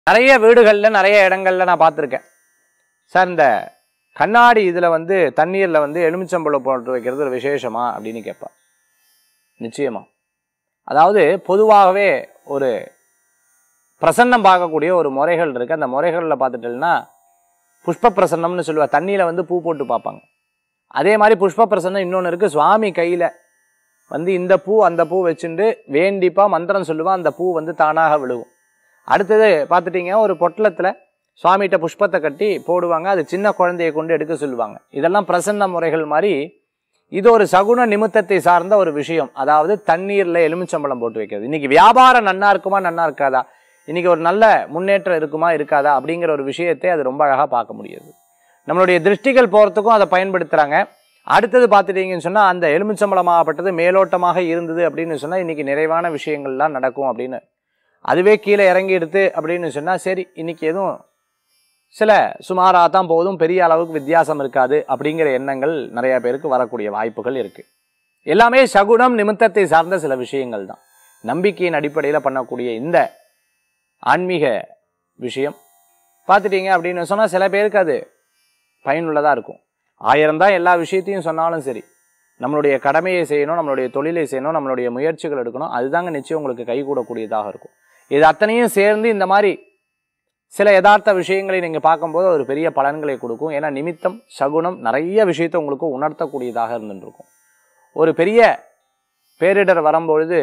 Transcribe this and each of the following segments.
நிறைய வீடுகளில் நிறைய இடங்கள்ல நான் பார்த்துருக்கேன் சார் இந்த கண்ணாடி இதில் வந்து தண்ணீரில் வந்து எலுமிச்சம்பழம் போட்டு வைக்கிறது ஒரு விசேஷமா அப்படின்னு கேட்பா நிச்சயமா அதாவது பொதுவாகவே ஒரு பிரசன்னம் பார்க்கக்கூடிய ஒரு முறைகள் இருக்குது அந்த முறைகளில் பார்த்துட்டோம்னா புஷ்ப பிரசன்னம்னு சொல்லுவா தண்ணியில் வந்து பூ போட்டு பார்ப்பாங்க அதே மாதிரி புஷ்ப பிரசன்னம் இன்னொன்று இருக்குது சுவாமி கையில் வந்து இந்த பூ அந்த பூ வச்சுட்டு வேண்டிப்பா மந்திரம் சொல்லுவா அந்த பூ வந்து தானாக விழுகும் அடுத்தது பார்த்துட்டீங்க ஒரு பொட்டலத்தில் சுவாமிகிட்ட புஷ்பத்தை கட்டி போடுவாங்க அது சின்ன குழந்தையை கொண்டு எடுக்க சொல்லுவாங்க இதெல்லாம் பிரசன்ன முறைகள் மாதிரி இது ஒரு சகுன நிமித்தத்தை சார்ந்த ஒரு விஷயம் அதாவது தண்ணீரில் எலுமிச்சம்பழம் போட்டு வைக்கிறது இன்னைக்கு வியாபாரம் நன்னா இருக்குமா நன்னா இருக்காதா இன்னைக்கு ஒரு நல்ல முன்னேற்றம் இருக்குமா இருக்காதா அப்படிங்கிற ஒரு விஷயத்தை அது ரொம்ப அழகாக பார்க்க முடியுது நம்மளுடைய திருஷ்டிகள் போகிறதுக்கும் அதை பயன்படுத்துகிறாங்க அடுத்தது பார்த்துட்டீங்கன்னு சொன்னால் அந்த எலுமிச்சம்பழமாகப்பட்டது மேலோட்டமாக இருந்தது அப்படின்னு சொன்னால் இன்னைக்கு நிறைவான விஷயங்கள்லாம் நடக்கும் அப்படின்னு அதுவே கீழே இறங்கி எடுத்து அப்படின்னு சொன்னால் சரி இன்னைக்கு எதுவும் சில சுமாராக தான் போதும் பெரிய அளவுக்கு வித்தியாசம் இருக்காது அப்படிங்கிற எண்ணங்கள் நிறைய பேருக்கு வரக்கூடிய வாய்ப்புகள் இருக்குது எல்லாமே சகுனம் நிமித்தத்தை சார்ந்த சில விஷயங்கள் தான் நம்பிக்கையின் அடிப்படையில் பண்ணக்கூடிய இந்த ஆன்மீக விஷயம் பார்த்துட்டீங்க அப்படின்னு சொன்னால் சில பேருக்கு அது பயனுள்ளதாக இருக்கும் ஆயிரம் தான் எல்லா விஷயத்தையும் சொன்னாலும் சரி நம்மளுடைய கடமையை செய்யணும் நம்மளுடைய தொழிலை செய்யணும் நம்மளுடைய முயற்சிகள் எடுக்கணும் அதுதாங்க நிச்சயம் உங்களுக்கு கைகூடக்கூடியதாக இருக்கும் இது அத்தனையும் சேர்ந்து இந்த மாதிரி சில யதார்த்த விஷயங்களை நீங்கள் பார்க்கும்போது ஒரு பெரிய பலன்களை கொடுக்கும் ஏன்னா நிமித்தம் சகுனம் நிறைய விஷயத்தை உங்களுக்கு உணர்த்தக்கூடியதாக இருந்துருக்கும் ஒரு பெரிய பேரிடர் வரும்பொழுது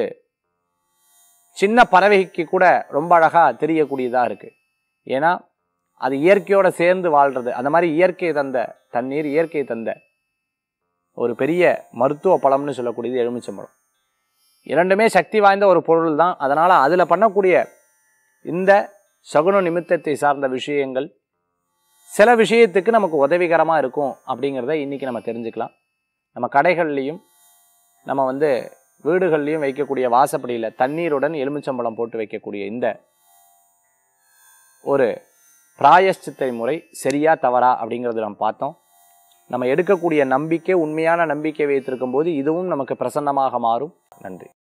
சின்ன பறவைக்கு கூட ரொம்ப அழகாக தெரியக்கூடியதாக இருக்குது ஏன்னா அது இயற்கையோட சேர்ந்து வாழ்றது அந்த மாதிரி இயற்கை தந்த தண்ணீர் இயற்கை தந்த ஒரு பெரிய மருத்துவ பழம்னு சொல்லக்கூடியது எலுமிச்சம்பழம் இரண்டுமே சக்தி வாய்ந்த ஒரு பொருள் தான் அதனால் அதில் பண்ணக்கூடிய இந்த சகுன நிமித்தத்தை சார்ந்த விஷயங்கள் சில விஷயத்துக்கு நமக்கு உதவிகரமாக இருக்கும் அப்படிங்கிறத இன்றைக்கி நம்ம தெரிஞ்சுக்கலாம் நம்ம கடைகள்லேயும் நம்ம வந்து வீடுகள்லையும் வைக்கக்கூடிய வாசப்படியில் தண்ணீருடன் எலுமிச்சம்பழம் போட்டு வைக்கக்கூடிய இந்த ஒரு பிராயஷ்சித்தை முறை சரியா தவறா அப்படிங்கிறது நம்ம பார்த்தோம் நம்ம எடுக்கக்கூடிய நம்பிக்கை உண்மையான நம்பிக்கை வைத்திருக்கும் போது இதுவும் நமக்கு பிரசன்னமாக மாறும் நன்றி